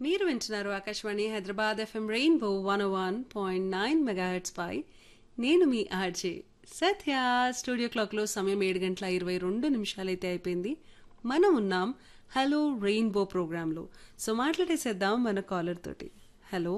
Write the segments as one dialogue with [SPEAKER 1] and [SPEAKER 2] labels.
[SPEAKER 1] మీరు వింటున్నారు Akashvani Hyderabad FM rainbow one one point nine megahertz పై నేను మీ ఆర్జే సత్య స్టూడియో క్లాక్లో సమయం ఏడు గంటల ఇరవై రెండు నిమిషాలైతే అయిపోయింది మనం ఉన్నాం హలో రెయిన్బో ప్రోగ్రాంలో సో మాట్లాడేసేద్దాం మన కాలర్ తోటి హలో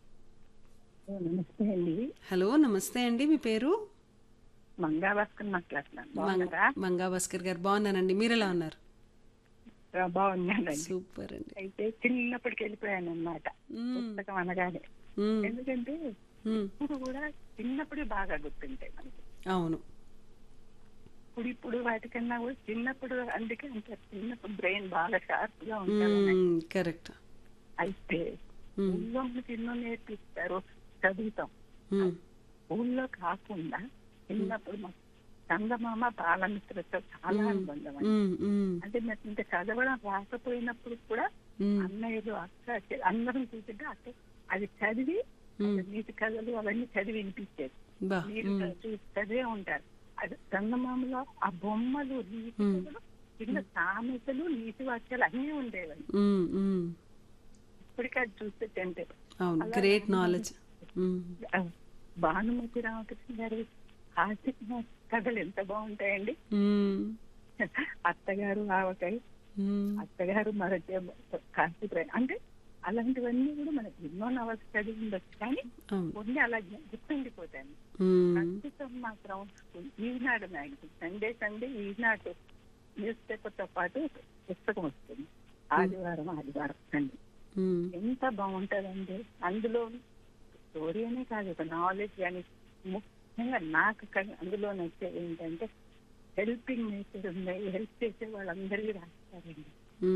[SPEAKER 2] నమస్తే అండి
[SPEAKER 1] హలో నమస్తే అండి మీ పేరు
[SPEAKER 2] మంగా భాస్కర్ మాట్లాడుతున్నాను
[SPEAKER 1] మంగ-
[SPEAKER 2] బాగున్నారా
[SPEAKER 1] మంగా భాస్కర్ గారు బాగున్నానండి మీరు ఎలా ఉన్నారు
[SPEAKER 2] ఆ, బాగున్నానండి
[SPEAKER 1] సూపర్ అండి
[SPEAKER 2] అయితే చిన్నప్పటికి వెళ్ళిపోయాను అన్నమాట
[SPEAKER 1] మ్మ్.
[SPEAKER 2] పుస్తకం అనగానే
[SPEAKER 1] మ్మ్.
[SPEAKER 2] ఎందుకంటే
[SPEAKER 1] మ్మ్.
[SPEAKER 2] ఇప్పుడు కూడా చిన్నప్పుడు బాగా గుర్తుంటాయి మనకి
[SPEAKER 1] అవును
[SPEAKER 2] ఇప్పుడు ఇప్పుడు వాటికన్నా కూడా చిన్నప్పుడు అందుకే అంత చిన్నప్పుడు బ్రెయిన్ బాగా షార్ప్ గా ఉంటుంది
[SPEAKER 1] కరెక్ట్
[SPEAKER 2] అయితే
[SPEAKER 1] మ్మ్.
[SPEAKER 2] ఊళ్ళో మనకి ఎన్నో నేర్పిస్తారు చదువుతాం ఊళ్ళో కాకుండా చిన్నప్పుడు మాకు చందమామ బాలమిత్రతో చాలా అనుబంధం అండి. అంటే నాకు ఇంకా చదవడం రాకపోయినప్పుడు కూడా అన్నయ్యలు అక్క చె- అందరం కూర్చుంటే అక్క అది చదివి నీతి కథలు అవన్నీ చదివి వినిపించేది
[SPEAKER 1] బా
[SPEAKER 2] మీరు చదివి- చదివే ఉంటారు అది చందమామలో ఆ బొమ్మలు నీతి కథలు కింద సామెతలు నీతి వాక్యాలు అన్నీ ఉండేవి
[SPEAKER 1] మ్మ్, మ్మ్.
[SPEAKER 2] ఇప్పటికీ అది చూస్తే టెంటే
[SPEAKER 1] అవును గ్రేట్ నాలెడ్జ్
[SPEAKER 2] భానుమతి రామకృష్ణ గారి హాస్య కథలు ఎంత బాగుంటాయండి అత్తగారు ఆవకాయ అత్తగారు మరొక కాశీ అంటే అలాంటివన్నీ కూడా మనకి ఎన్నో నవల్స్ చదివి ఉండొచ్చు కానీ కొన్ని అలా గుర్తుండిపోతాయి ప్రస్తుతం మాత్రం Eenadu magazine Sunday Sunday Eenadu news paper తో పాటు పుస్తకం వస్తుంది ఆదివారం ఆదివారం సండే ఎంత బాగుంటదండి అందులో స్టోరీ అనే కాదు ఒక నాలెడ్జ్ కానీ ముఖ్యంగా నాకు క- అందులో నచ్చేది ఏంటంటే హెల్పింగ్ నేచర్ ఉన్నాయి హెల్ప్ చేసే వాళ్ళందరికీ రాస్తారండి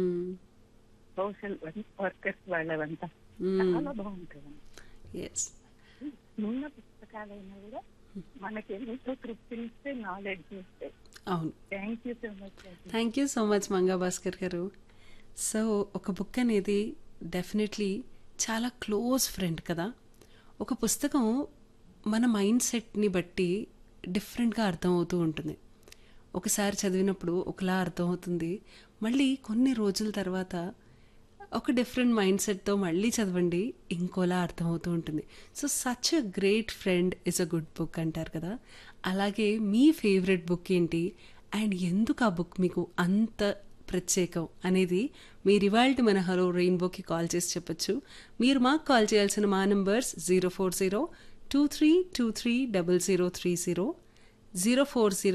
[SPEAKER 2] సోషల్ వర్కర్స్ వాళ్ళవంతా చాలా బాగుంటుందండి
[SPEAKER 1] ఎస్
[SPEAKER 2] చిన్న పుస్తకాలైనా కూడా మనకి ఎంతో తృప్తినిస్తే నాలెడ్జ్ ఇస్తాయి
[SPEAKER 1] అవును
[SPEAKER 2] thank you so much
[SPEAKER 1] thank you so much Manga Bhaskar garu so ఒక బుక్ అనేది డెఫినెట్లీ చాలా క్లోజ్ ఫ్రెండ్ కదా ఒక పుస్తకం మన మైండ్ సెట్ని బట్టి డిఫరెంట్గా అర్థమవుతూ ఉంటుంది ఒకసారి చదివినప్పుడు ఒకలా అర్థమవుతుంది మళ్ళీ కొన్ని రోజుల తర్వాత ఒక డిఫరెంట్ మైండ్ సెట్తో మళ్ళీ చదవండి ఇంకోలా అర్థమవుతూ ఉంటుంది so such a great friend is a good book అంటారు కదా అలాగే మీ ఫేవరెట్ బుక్ ఏంటి అండ్ ఎందుకు ఆ బుక్ మీకు అంత ప్రత్యేకం అనేది మీరు ఇవాళ మన హలో రెయిన్బోకి కాల్ చేసి చెప్పొచ్చు మీరు మాకు కాల్ చేయాల్సిన మా numbers zero four zero two three two three double zero three zero zero four zero